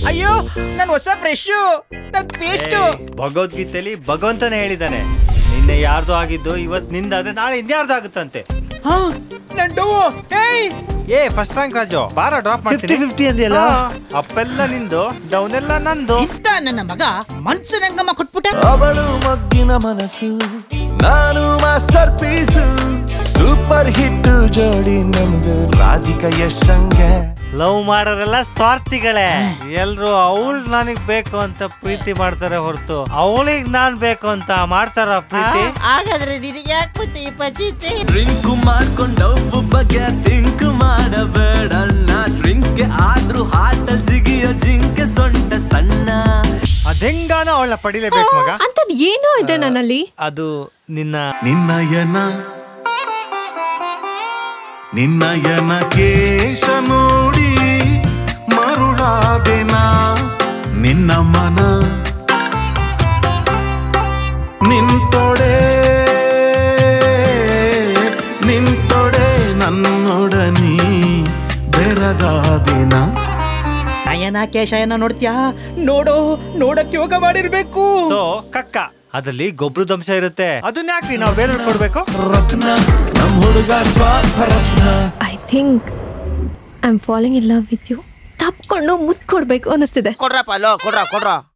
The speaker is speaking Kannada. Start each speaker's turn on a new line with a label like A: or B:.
A: ಅಯ್ಯೋ ನನ್ ಹೊಸ ಬ್ರಷ್ ನನ್ ಪೇಸ್ಟ್
B: ಏಯ್, ಭಗವದ್ಗೀತೆಲಿ ಭಗವಂತನೇ ಹೇಳಿದ್ದಾನೆ ನಿನ್ನೆ ಯಾರ್ದು ಆಗಿದ್ದು ಇವತ್ ನಿಂದಾದ್ರೆ ನಾಳೆ ಇನ್ಯಾರ್ದು ಆಗುತ್ತಂತೆ
A: ಹಾ ನನ್ ಡೂ ಏಯ್
B: ಏ ಫಸ್ಟ್ ರ್ಯಾಂಕ್ ರಾಜು ಬಾರ ಡ್ರಾಪ್ ಮಾಡ್ತೀನಿ
C: 50-50 ಅಂದ್ಯಲ್ಲ?
B: ಹಾ, ಅಪ್ಪೆಲ್ಲ ನಿಂದು ಡೌನ್ ಎಲ್ಲ ನಂದು
A: ಇಂತ ನನ್ನ ಮಗ ಮನ್ಸನಂಗಮ್ಮ ಕೊಟ್ಬಿಟ್ಟ
D: ಅವಳು ಮಗ್ಗಿನ ಮನಸ್ಸು ನಾನು ಮಾಸ್ಟರ್ ಪೀಸು ಸೂಪರ್ ಹಿಟ್ ಜೋಡಿ ನಮ್ದು ರಾಧಿಕಾ ಯಶಂಗೆ
B: ಲವ್ ಮಾಡೋರೆಲ್ಲ ಸ್ವಾರ್ಥಿಗಳೇ ಎಲ್ರು ಅವಳು ನನಗ್ ಬೇಕು ಅಂತ ಪ್ರೀತಿ ಮಾಡ್ತಾರೆ ಹೊರತು ಅವಳಿಗೆ ನಾನ್ ಬೇಕು ಅಂತ ಮಾಡ್ತಾರ ಪ್ರೀತಿ
A: ಹಾಗಾದ್ರೆ ನಿನಗೆ ಯಾಕೆ ಮತ್ತೆ ಈ ಪಚಿತೆ
D: ಡ್ರಿಂಕ್ ಮಾಡ್ಕೊಂಡು ಬಗ್ಗೆ ಥಿಂಕ್ ಮಾಡಬೇಡಣ್ಣ ಶ್ರಿಂಕ್ ಆದ್ರೂ ಹಾಟಲ್ ಜಿಗಿಯೋ ಜಿಂಕೆ ಸೊಂಟ ಸಣ್ಣ
B: ಅದೆಂಗಾನ ಅವಳನ್ನ ಪಡಿಲೇಬೇಕು ಮಗ
E: ಅಂತದ್ ಏನೋ ಇದೆ ನನ್ನಲ್ಲಿ
B: ಅದು ನಿನ್ನ
F: ನಿನ್ನಯನ ನಿನ್ನಯನ ಕೇಶ ನೋಡಿ ಮರುಳಾದೆನ ನಿನ್ನ ಮನ ನಿಂತೊಡೆ ನಿಂತೊಡೆ ನನ್ನೊಡನಿ ಬೆರಗಾದಿನ
A: ನಯನ ಕೇಶಯನ ನೋಡ್ತ್ಯಾ ನೋಡೋ ನೋಡಕ್ ಯೋಗ ಮಾಡಿರ್ಬೇಕು
B: ಸೊ ಕಕ್ಕ ಅದ್ರಲ್ಲಿ ಗೊಬ್ಬರದ ಅಂಶ ಇರುತ್ತೆ ಅದನ್ನ ಯಾಕ್ರಿ ನಾವು ಬೇರೆ ಕೊಡ್ಬೇಕು
D: ರತ್ನ ನಮ್ ಹುಡುಗ ಸ್ವಾರ್ಥ ರತ್ನ
E: I think I am following in love with you ತಪ್ಕೊಂಡು ಮುತ್ ಕೊಡ್ಬೇಕು ಅನ್ನಿಸ್ತಿದೆ
A: ಕೊಡ್ರಪ್ಪ ಅಲ್ಲೋ ಕೊಡ್ರ ಕೊಡ್ರ